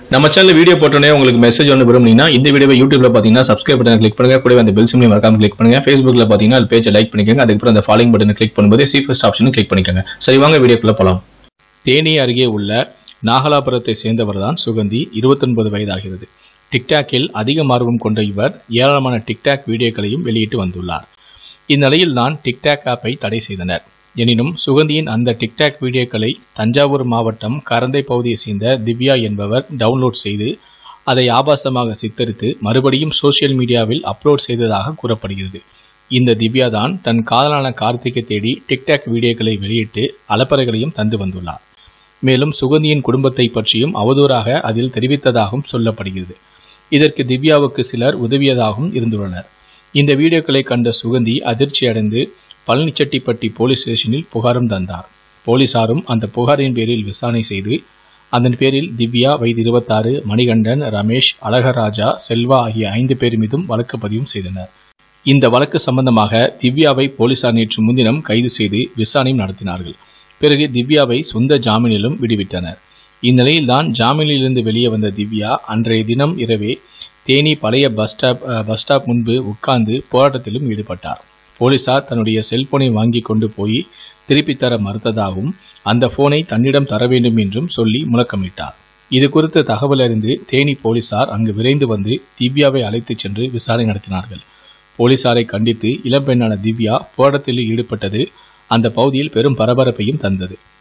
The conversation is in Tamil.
நம்ம சேனல் வீடியோ போட்டோன்னே உங்களுக்கு மெசேஜ் ஒன்று விரும்புனீங்கன்னா இந்த வீடியோவை யூடியூப்ல பார்த்தீங்கன்னா சப்ஸ்கிரைப் பட்டன் கிளிக் பண்ணுங்க கூடவே அந்த பெல் சிம்லையும் மறக்காம கிளிக் பண்ணுங்க ஃபேஸ்புக்ல பார்த்தீங்கன்னா அது பேஜை லைக் பண்ணிக்கோங்க அதுக்கப்புறம் அந்த ஃபாலோயிங் பட்டனை கிளிக் பண்ணும்போது சி ஃபர்ஸ்ட் ஆப்ஷனும் கிளிக் பண்ணிக்கோங்க சரி வாங்க வீடியோக்குள்ள போலாம் தேனி அருகே உள்ள நாகலாபுரத்தை சேர்ந்தவர் தான் சுகந்தி 29 வயதாகிறது டிக்டாக்கில் அதிக ஆர்வம் கொண்ட இவர் ஏராளமான டிக்டாக் வீடியோக்களையும் வெளியிட்டு வந்துள்ளார் இந்நிலையில் தான் டிக்டாக் ஆப்பை தடை செய்தனர் எனினும் சுகந்தியின் அந்த டிக்டாக் வீடியோக்களை தஞ்சாவூர் மாவட்டம் கரந்தை பகுதியை சேர்ந்த திவ்யா என்பவர் டவுன்லோட் செய்து அதை ஆபாசமாக சித்தரித்து மறுபடியும் சோஷியல் மீடியாவில் அப்லோட் செய்ததாக கூறப்படுகிறது இந்த திவ்யா தான் தன் காதலான கார்த்திகை தேடி டிக்டாக் வீடியோக்களை வெளியிட்டு அலப்பறைகளையும் தந்து வந்துள்ளார் மேலும் சுகந்தியின் குடும்பத்தை பற்றியும் அவதூறாக அதில் தெரிவித்ததாகவும் சொல்லப்படுகிறது இதற்கு திவ்யாவுக்கு சிலர் உதவியதாகவும் இருந்துள்ளனர் இந்த வீடியோக்களை கண்ட சுகந்தி அதிர்ச்சியடைந்து பழனிச்செட்டிப்பட்டி போலீஸ் ஸ்டேஷனில் புகாரும் தந்தார் போலீசாரும் அந்த புகாரின் பேரில் விசாரணை செய்து அதன் பேரில் திவ்யா வயது இருபத்தாறு மணிகண்டன் ரமேஷ் அழகராஜா செல்வா ஆகிய ஐந்து பேர் மீதும் வழக்கு பதிவும் செய்தனர் இந்த வழக்கு சம்பந்தமாக திவ்யாவை போலீசார் நேற்று முன்தினம் கைது செய்து விசாரணையும் நடத்தினார்கள் பிறகு திவ்யாவை சொந்த ஜாமீனிலும் விடுவித்தனர் இந்நிலையில்தான் ஜாமீனிலிருந்து வெளியே வந்த திவ்யா அன்றைய தினம் இரவே தேனி பழைய பஸ் ஸ்டாப் அஹ், பஸ் ஸ்டாப் முன்பு உட்கார்ந்து போராட்டத்திலும் ஈடுபட்டார் போலீசார் தன்னுடைய செல்போனை வாங்கி கொண்டு போய் திருப்பித் தர மறுத்ததாகவும் அந்த போனை தன்னிடம் தர வேண்டும் என்றும் சொல்லி முழக்கமிட்டார் இது குறித்து தகவல் அறிந்து தேனி போலீசார் அங்கு விரைந்து வந்து திவ்யாவை அழைத்துச் சென்று விசாரணை நடத்தினார்கள் போலீசாரை கண்டித்து இளம்பெண்ணான திவ்யா போராட்டத்தில் ஈடுபட்டது அந்த பகுதியில் பெரும் பரபரப்பையும் தந்தது